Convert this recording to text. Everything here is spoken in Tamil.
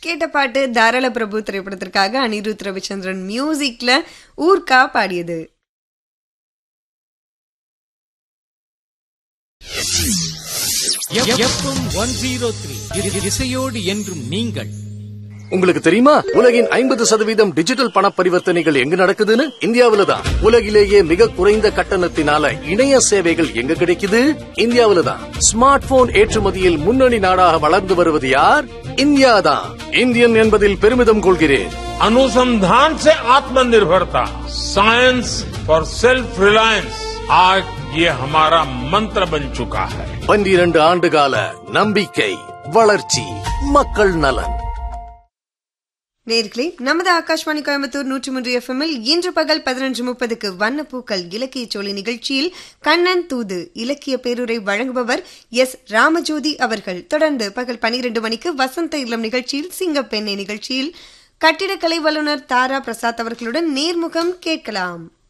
கேட்ட பாட்டு தாராள பிரபு திரைப்படத்திற்காக அனிருத் ரவிச்சந்திரன் மியூசிக்ல ஊர்கா பாடியது எஃப்எம் ஒன் ஜீரோ த்ரீ இசையோடு என்றும் நீங்கள் உங்களுக்கு தெரியுமா உலகின் ஐம்பது சதவீதம் டிஜிட்டல் பண பரிவர்த்தனைகள் எங்க நடக்குதுன்னு இந்தியாவில தான் உலகிலேயே மிக குறைந்த கட்டணத்தினால இணைய சேவைகள் எங்க கிடைக்குது இந்தியாவில தான் ஸ்மார்ட் போன் ஏற்றுமதியில் முன்னணி நாடாக வளர்ந்து வருவது யார் இந்தியா தான் இந்தியன் என்பதில் பெருமிதம் கொள்கிறேன் अनुसंधान से आत्मनिर्भरता साइंस फॉर सेल्फ रिलायंस आज ये हमारा मंत्र बन चुका है பன்னிரண்டு ஆண்டுகால நம்பிக்கை வளர்ச்சி மக்கள் நலன் நேர்களே நமது ஆகாஷ்வாணி கோயம்புத்தூர் நூற்றி மூன்று எஃப்எம்மில் இன்று பகல் பதினொன்று முப்பதுக்கு வண்ணப்பூக்கள் இலக்கிய சோழி நிகழ்ச்சியில் கண்ணன் தூது இலக்கிய பேருரை வழங்குபவர் எஸ் ராமஜோதி அவர்கள் தொடர்ந்து பகல் பனிரெண்டு மணிக்கு வசந்த இல்லம் நிகழ்ச்சியில் சிங்கப்பெண்ணை நிகழ்ச்சியில் கட்டிடக்கலை வல்லுநர் தாரா பிரசாத் அவர்களுடன் நேர்முகம் கேட்கலாம்